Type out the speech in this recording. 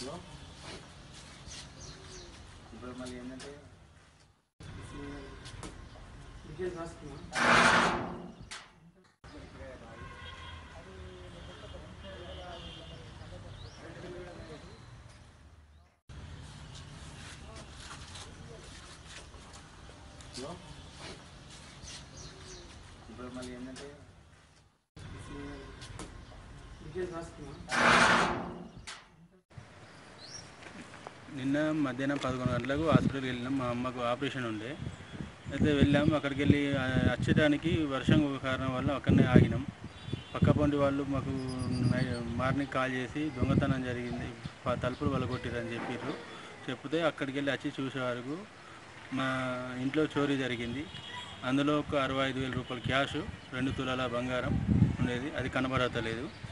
hello ఇప్పుడు మళ్ళీ ఏంటంటే డీటెయిల్స్ రాసుకున్నా హలో ఇప్పుడు మళ్ళీ ఏంటంటే డీటెయిల్స్ రాసుకున్నా నిన్న మధ్యాహ్నం పదకొండు గంటలకు హాస్పిటల్కి వెళ్ళినాం మా అమ్మకు ఆపరేషన్ ఉండే అయితే వెళ్ళాం అక్కడికి వెళ్ళి ఆ, వచ్చేటానికి వర్షం కారణం వల్ల అక్కడనే ఆగినాం పక్క పొంటి వాళ్ళు మాకు నై- మార్నింగ్ కాల్ చేసి దొంగతనం జరిగింది ప- తలుపులు వలగొట్టిరని చెప్పిర్రు చెప్తే అక్కడికి వెళ్ళి వచ్చి చూసే వరకు మా ఇంట్లో చోరీ జరిగింది అందులో ఒక అరవై ఐదు వేల రూపాయల క్యాష్ రెండు తులాల బంగారం ఉండేది అది కనబడతలేదు